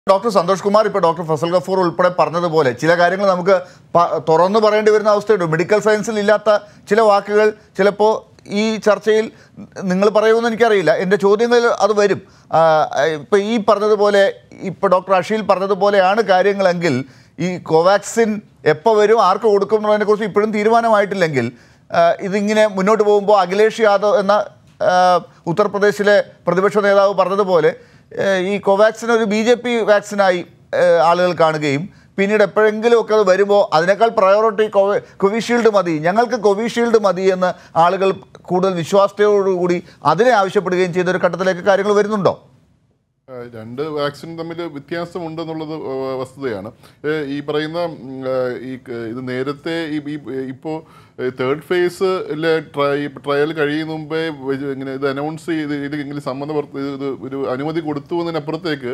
Doctor Santhosh Kumar ഇപ്പോൾ doctor Fasal Gafoor ഉൾപ്പെടെ പറഞ്ഞതുപോലെ ചില കാര്യങ്ങൾ നമുക്ക് പ- തുറന്നു പറയേണ്ടി വരുന്ന അവസ്ഥയുണ്ട് മെഡിക്കൽ സയൻസിൽ ഇല്ലാത്ത ചില വാക്കുകൾ ചിലപ്പോൾ ഈ ചർച്ചയിൽ നിങ്ങൾ പറയുമെന്ന് എനിക്കറിയില്ല എൻ്റെ ചോദ്യങ്ങളിൽ അത് വരും ഇപ്പോൾ ഈ പറഞ്ഞതുപോലെ ഇപ്പോൾ ഡോക്ടർ അഷീൽ പറഞ്ഞതുപോലെയാണ് കാര്യങ്ങളെങ്കിൽ ഈ കോവാക്സിൻ എപ്പോൾ വരും ആർക്ക് കൊടുക്കും എന്നുള്ളതിനെക്കുറിച്ച് ഇപ്പോഴും തീരുമാനമായിട്ടില്ലെങ്കിൽ ആ, ഇതിങ്ങനെ മുന്നോട്ട് പോകുമ്പോൾ അഖിലേഷ് യാദവ് എന്ന ആ, ഉത്തർപ്രദേശിലെ പ്രതിപക്ഷ നേതാവ് പറഞ്ഞതുപോലെ ആ, ഈ കോവാക്സിൻ ഒരു ബി ജെ പി വാക്സിനായി ആ, ആളുകൾ കാണുകയും പിന്നീട് എപ്പോഴെങ്കിലും ഒക്കെ അത് വരുമ്പോൾ അതിനേക്കാൾ പ്രയോറിറ്റി കോവി കോവിഷീൽഡ് മതി ഞങ്ങൾക്ക് കോവിഷീൽഡ് മതി എന്ന് ആളുകൾ കൂടുതൽ വിശ്വാസത്തോടുകൂടി അതിനെ ആവശ്യപ്പെടുകയും ചെയ്ത ഒരു ഘട്ടത്തിലേക്ക് കാര്യങ്ങൾ വരുന്നുണ്ടോ ആ, രണ്ട് വാക്സിൻ തമ്മിൽ വ്യത്യാസമുണ്ടെന്നുള്ളത് ആ, വസ്തുതയാണ് ഏ, ഈ പറയുന്ന ഉം, ആ, ഈ ക- ഇത് നേരത്തെ ഈ ഈ- ഇപ്പോൾ തേർഡ് ഫേസിലെ ട്രൈ ട്രയൽ കഴിയുന്ന മുമ്പേ വെ- ഇങ്ങനെ ഇത് അനൗൺസ് ചെയ്ത് ഇത് ഇങ്ങനെ സമ്മതം വർത്ത- ഇത് ഒരു അനുമതി കൊടുത്തു എന്നതിനപ്പുറത്തേക്ക്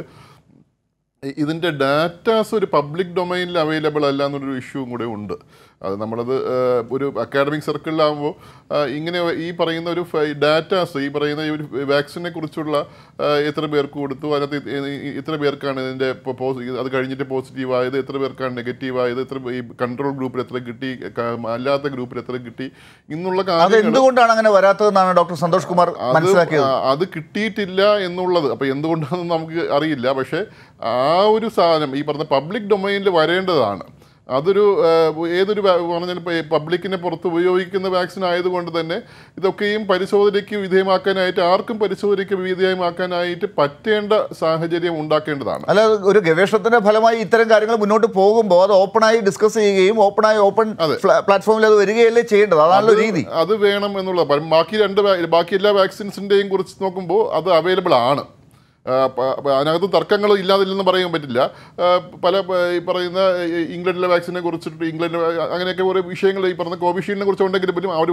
ഇ- ഇതിൻ്റെ ഡാറ്റാസ് ഒരു പബ്ലിക് ഡൊമൈനിൽ അവൈലബിൾ അല്ല എന്നൊരു ഇഷ്യൂവും കൂടെ ഉണ്ട് അത് നമ്മളത് ആ, ഒരു അക്കാഡമിക് സർക്കിളിലാകുമ്പോൾ ഇങ്ങനെ ഈ പറയുന്ന ഒരു ഡാറ്റാസ് ഈ പറയുന്ന ഈ ഒരു വാക്സിനെ കുറിച്ചുള്ള ആ, എത്ര പേർക്ക് കൊടുത്തു അതിനകത്ത് ഇ- ഇ- ഇ- ഇത്ര പേർക്കാണ് ഇതിൻ്റെ ഇപ്പോൾ പോസി- അത് കഴിഞ്ഞിട്ട് പോസിറ്റീവ് ആയത് എത്ര പേർക്കാണ് നെഗറ്റീവ് ആയത് എത്ര ഈ കൺട്രോൾ ഗ്രൂപ്പിൽ എത്ര കിട്ടി ക- അല്ലാത്ത ഗ്രൂപ്പിൽ എത്ര കിട്ടി ഇന്നുള്ള അത് കാര്യങ്ങൾ എന്തുകൊണ്ടാണ് അങ്ങനെ വരാത്തതെന്നാണ് ഡോക്ടർ സന്തോഷ് കുമാർ അത് മനസ്സിലാക്കിയത് ആ, അത് കിട്ടിയിട്ടില്ല എന്നുള്ളത് അപ്പോൾ എന്തുകൊണ്ടാണെന്ന് നമുക്ക് അറിയില്ല പക്ഷേ ആ ഒരു സാധനം ഈ പറഞ്ഞ പബ്ലിക് ഡൊമൈനിൽ വരേണ്ടതാണ് അതൊരു ആ, ഏതൊരു വാ- പറഞ്ഞാൽ ഇപ്പോൾ പബ്ലിക്കിനെ പുറത്ത് ഉപയോഗിക്കുന്ന വാക്സിൻ ആയതുകൊണ്ട് തന്നെ ഇതൊക്കെയും പരിശോധനയ്ക്ക് വിധേയമാക്കാനായിട്ട് ആർക്കും പരിശോധനയ്ക്ക് വിധേയമാക്കാനായിട്ട് പറ്റേണ്ട സാഹചര്യം ഉണ്ടാക്കേണ്ടതാണ് അല്ല ഒരു ഗവേഷണത്തിന്റെ ഫലമായി ഇത്തരം കാര്യങ്ങൾ മുന്നോട്ട് പോകുമ്പോൾ അത് ഓപ്പണായി ഡിസ്കസ് ചെയ്യുകയും ഓപ്പണായി ഓപ്പൺ അതെ. പ്ലാറ്റ്ഫോമിൽ അത് വരികയല്ലേ ചെയ്യേണ്ടത് അതാണല്ലോ രീതി അത് വേണം എന്നുള്ളത് പ- ബാക്കി രണ്ട് വാ- ബാക്കി എല്ലാ വാക്സിൻസിൻ്റെയും കുറിച്ച് നോക്കുമ്പോൾ അത് അവൈലബിൾ ആണ് ആ, പ- പ- അതിനകത്ത് തർക്കങ്ങൾ ഇല്ലാതില്ലെന്ന് പറയാൻ പറ്റില്ല ആ, പല പ- ഈ പറയുന്ന ഈ ഇംഗ്ലണ്ടിലെ വാക്സിനെ കുറിച്ചിട്ട് ഇംഗ്ലണ്ട് അങ്ങനെയൊക്കെ ഓരോ വിഷയങ്ങൾ ഈ പറഞ്ഞ കോവിഷീൽഡിനെ കുറിച്ച് ഉണ്ടെങ്കിൽ പോലും അവർ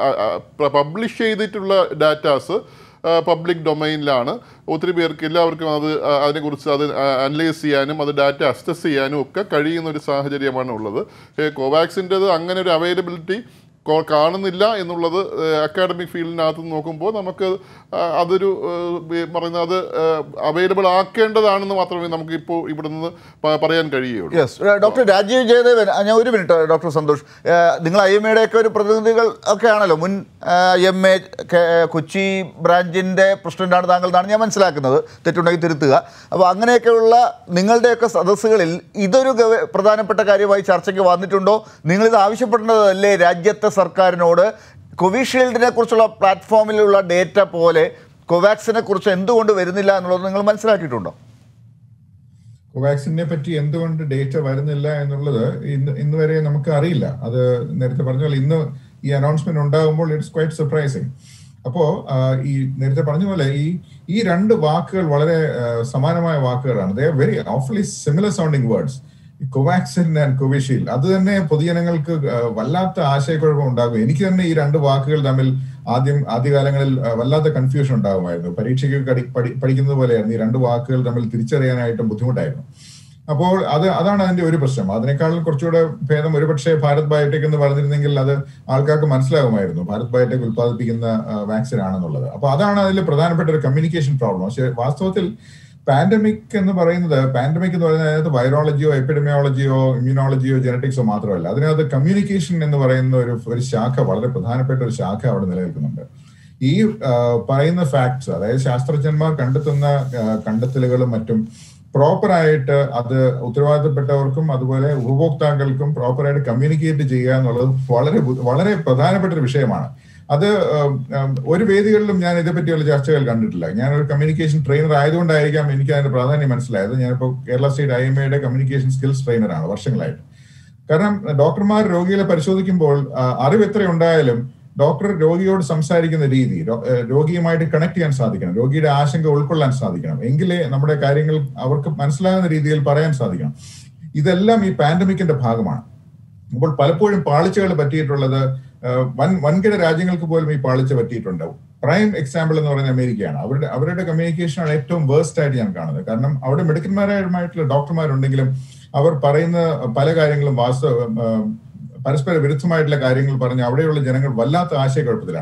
പബ്ലിഷ് ചെയ്തിട്ടുള്ള ഡാറ്റാസ് പബ്ലിക് ഡൊമൈനിലാണ് ഒത്തിരി പേർക്ക് എല്ലാവർക്കും അത് ആ, അതിനെക്കുറിച്ച് അത് അനലൈസ് ചെയ്യാനും അത് ഡാറ്റ അസസ് ചെയ്യാനും ഒക്കെ കഴിയുന്ന ഒരു സാഹചര്യമാണ് ഉള്ളത് കോവാക്സിൻ്റെത് അങ്ങനെ ഒരു അവൈലബിലിറ്റി കോ- കാണുന്നില്ല എന്നുള്ളത് അക്കാഡമിക് ഫീൽഡിനകത്ത് നോക്കുമ്പോൾ നമുക്ക് ആ, അതൊരു ഏഹ്, ഈ പറയുന്ന അത് അവൈലബിൾ ആക്കേണ്ടതാണെന്ന് മാത്രമേ നമുക്ക് ഇപ്പോൾ ഇവിടെ നിന്ന് പ- പറയാൻ കഴിയുകയുള്ളൂ യെസ് ഡോക്ടർ രാജീവ് ജയദേവൻ ആ, ഞാൻ ഒരു മിനിറ്റ് ഡോക്ടർ സന്തോഷ് ആ, നിങ്ങൾ ഐ എം എയുടെ ഒക്കെ ഒരു പ്രതിനിധികൾ ഒക്കെ ആണല്ലോ മുൻ ഐ എം എ കൊച്ചി ബ്രാഞ്ചിൻ്റെ പ്രസിഡന്റാണ് താങ്കൾ എന്നാണ് ഞാൻ മനസ്സിലാക്കുന്നത് തെറ്റുണ്ടെങ്കിൽ തിരുത്തുക അപ്പോൾ അങ്ങനെയൊക്കെയുള്ള നിങ്ങളുടെയൊക്കെ സദസ്സുകളിൽ ഇതൊരു ഗവ- പ്രധാനപ്പെട്ട കാര്യമായി ചർച്ചയ്ക്ക് വന്നിട്ടുണ്ടോ നിങ്ങളിത് ആവശ്യപ്പെടുന്നതല്ലേ രാജ്യത്തെ സർക്കാരിനോട് കോവിഷീൽഡിനെ കുറിച്ചുള്ള പ്ലാറ്റ്ഫോമിലുള്ള ഡേറ്റ പോലെ കോവാക്സിനെ കുറിച്ച് എന്തുകൊണ്ട് വരുന്നില്ല എന്നുള്ളത് നിങ്ങൾ മനസ്സിലാക്കിയിട്ടുണ്ടോ കോവാക്സിനെ പറ്റി എന്തുകൊണ്ട് ഡേറ്റ വരുന്നില്ല എന്നുള്ളത് ഇന്ന് ഇന്ന് വരെ നമുക്ക് അറിയില്ല അത് നേരത്തെ പറഞ്ഞ പോലെ ഇന്ന് ഈ അനൗൺസ്മെന്റ് ഉണ്ടാകുമ്പോൾ ഇറ്റ്സ് ക്വൈറ്റ് സർപ്രൈസിങ് അപ്പോ ആ, ഈ നേരത്തെ പറഞ്ഞ പോലെ ഈ ഈ രണ്ട് വാക്കുകൾ വളരെ ആ, സമാനമായ വാക്കുകളാണ് they very awfully similar sounding words Covaxin and Covishield അത് തന്നെ പൊതുജനങ്ങൾക്ക് ആ, വല്ലാത്ത ആശയക്കുഴപ്പം ഉണ്ടാകും എനിക്ക് തന്നെ ഈ രണ്ട് വാക്കുകൾ തമ്മിൽ ആദ്യം ആദ്യകാലങ്ങളിൽ ആ, വല്ലാത്ത കൺഫ്യൂഷൻ ഉണ്ടാകുമായിരുന്നു പരീക്ഷയ്ക്ക് കടി- പഠി- പഠിക്കുന്നത് പോലെയായിരുന്നു ഈ രണ്ട് വാക്കുകൾ തമ്മിൽ തിരിച്ചറിയാനായിട്ടും ബുദ്ധിമുട്ടായിരുന്നു അപ്പോൾ അത് അതാണ് അതിന്റെ ഒരു പ്രശ്നം അതിനേക്കാളും കുറച്ചുകൂടെ ഭേദം ഒരുപക്ഷെ ഭാരത് ബയോടെക് എന്ന് പറഞ്ഞിരുന്നെങ്കിൽ അത് ആൾക്കാർക്ക് മനസ്സിലാകുമായിരുന്നു ഭാരത് ബയോടെക് ഉത്പാദിപ്പിക്കുന്ന വാക്സിൻ ആണെന്നുള്ളത് അപ്പൊ അതാണ് അതിൽ പ്രധാനപ്പെട്ട ഒരു കമ്മ്യൂണിക്കേഷൻ പ്രോബ്ലം പക്ഷെ വാസ്തവത്തിൽ പാൻഡമിക് എന്ന് പറയുന്നത് പാൻഡമിക് എന്ന് പറയുന്നത് അതിനകത്ത് വൈറോളജിയോ എപ്പിഡമിയോളജിയോ ഇമ്മ്യൂണോളജിയോ ജനറ്റിക്സോ മാത്രമല്ല അതിനകത്ത് കമ്മ്യൂണിക്കേഷൻ എന്ന് പറയുന്ന ഒരു ഒരു ശാഖ വളരെ പ്രധാനപ്പെട്ട ഒരു ശാഖ അവിടെ നിലനിൽക്കുന്നുണ്ട് ഈ ആ, പറയുന്ന ഫാക്ട്സ് അതായത് ശാസ്ത്രജ്ഞന്മാർ കണ്ടെത്തുന്ന ആ, കണ്ടെത്തലുകളും മറ്റും പ്രോപ്പറായിട്ട് അത് ഉത്തരവാദിത്തപ്പെട്ടവർക്കും അതുപോലെ ഉപഭോക്താക്കൾക്കും പ്രോപ്പറായിട്ട് കമ്മ്യൂണിക്കേറ്റ് ചെയ്യുക എന്നുള്ളത് വളരെ ബു- വളരെ പ്രധാനപ്പെട്ട ഒരു വിഷയമാണ് അത് ഉം, ഉം, ഒരു വേദികളിലും ഞാൻ ഇതേപ്പറ്റിയുള്ള ചർച്ചകൾ കണ്ടിട്ടില്ല ഞാൻ ഒരു കമ്മ്യൂണിക്കേഷൻ ട്രെയിനർ ആയതുകൊണ്ടായിരിക്കാം എനിക്ക് അതിന്റെ പ്രാധാന്യം മനസ്സിലായത് ഞാനിപ്പോൾ കേരള സ്റ്റേറ്റ് ഐ എം എയുടെ കമ്മ്യൂണിക്കേഷൻ സ്കിൽസ് ട്രെയിനറാണ് വർഷങ്ങളായിട്ട് കാരണം ഡോക്ടർമാർ രോഗികളെ പരിശോധിക്കുമ്പോൾ ആ, അറിവ് എത്ര ഉണ്ടായാലും ഡോക്ടർ രോഗിയോട് സംസാരിക്കുന്ന രീതി രോ- ഏഹ് രോഗിയുമായിട്ട് കണക്ട് ചെയ്യാൻ സാധിക്കണം രോഗിയുടെ ആശങ്ക ഉൾക്കൊള്ളാൻ സാധിക്കണം എങ്കിലേ നമ്മുടെ കാര്യങ്ങൾ അവർക്ക് മനസ്സിലാകുന്ന രീതിയിൽ പറയാൻ സാധിക്കണം ഇതെല്ലാം ഈ പാൻഡമിക്കിന്റെ ഭാഗമാണ് അപ്പോൾ പലപ്പോഴും പാളിച്ചകൾ പറ്റിയിട്ടുള്ളത് ഏഹ് വൻ വൻകിട രാജ്യങ്ങൾക്ക് പോലും ഈ പാളിച്ച പറ്റിയിട്ടുണ്ട് പ്രൈം എക്സാമ്പിൾ എന്ന് പറയുന്നത് അമേരിക്കയാണ് അവരുടെ അവരുടെ കമ്മ്യൂണിക്കേഷനാണ് ഏറ്റവും വേഴ്സ്റ്റ് ആയിട്ട് ഞാൻ കാണുന്നത് കാരണം അവിടെ മെഡിക്കൽമാരായിട്ടുള്ള ഡോക്ടർമാരുണ്ടെങ്കിലും അവർ പറയുന്ന പല കാര്യങ്ങളും വാസ്തവ ഏഹ് പരസ്പര വിരുദ്ധമായിട്ടുള്ള കാര്യങ്ങൾ പറഞ്ഞ് അവിടെയുള്ള ജനങ്ങൾ വല്ലാത്ത ആശയക്കുഴപ്പത്തിലാണ്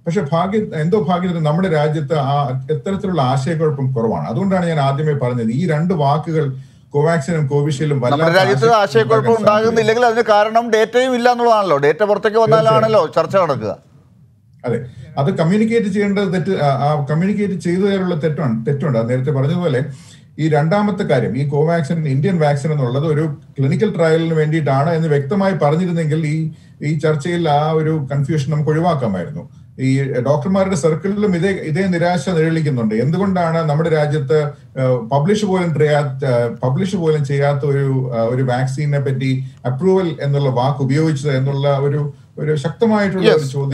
പക്ഷെ ഭാഗ്യ എന്തോ ഭാഗ്യത്തിന് നമ്മുടെ രാജ്യത്ത് ആ എത്തരത്തിലുള്ള ആശയക്കുഴപ്പം കുറവാണ് അതുകൊണ്ടാണ് ഞാൻ ആദ്യമേ പറഞ്ഞത് ഈ രണ്ട് വാക്കുകൾ കോവാക്സിനും കോവിഷീൽഡും നമ്മുടെ വല്ലാത്ത രാജ്യത്ത് ആശയക്കുഴപ്പം ആശയക്കുഴപ്പം ഉണ്ടാക്കാൻ സാധ്യതയുണ്ട്. ഉണ്ടാകുന്നില്ലെങ്കിൽ അതിന് കാരണം ഡേറ്റയും ഇല്ല എന്നുള്ളതാണല്ലോ ഡേറ്റ പുറത്തേക്ക് വന്നാലാണല്ലോ ചർച്ച നടക്കുക അതെ അത് കമ്മ്യൂണിക്കേറ്റ് ചെയ്യേണ്ടത് തെറ്റ് ആ കമ്മ്യൂണിക്കേറ്റ് ചെയ്തതിലുള്ള തെറ്റാണ് തെറ്റുണ്ട് അത് നേരത്തെ പറഞ്ഞതുപോലെ ഈ രണ്ടാമത്തെ കാര്യം ഈ കോവാക്സിൻ ഇന്ത്യൻ വാക്സിൻ എന്നുള്ളത് ഒരു ക്ലിനിക്കൽ ട്രയലിന് വേണ്ടിയിട്ടാണ് എന്ന് വ്യക്തമായി പറഞ്ഞിരുന്നെങ്കിൽ ഈ ഈ ചർച്ചയിൽ ആ ഒരു കൺഫ്യൂഷൻ നമുക്ക് ഒഴിവാക്കാമായിരുന്നു ഈ ഡോക്ടർമാരുടെ സർക്കിളിലും ഇതേ ഇതേ നിരാശ നിഴലിക്കുന്നുണ്ട് എന്തുകൊണ്ടാണ് നമ്മുടെ രാജ്യത്ത് പബ്ലിഷ് പോലും പബ്ലിഷ് പോലും ചെയ്യാത്ത ഒരു ആ, ഒരു വാക്സിനെ പറ്റി അപ്രൂവൽ എന്നുള്ള വാക്ക് ഉപയോഗിച്ചത് എന്നുള്ള ഒരു ഒരു ശക്തമായിട്ടുള്ള ഒരു Yes. ചോദ്യം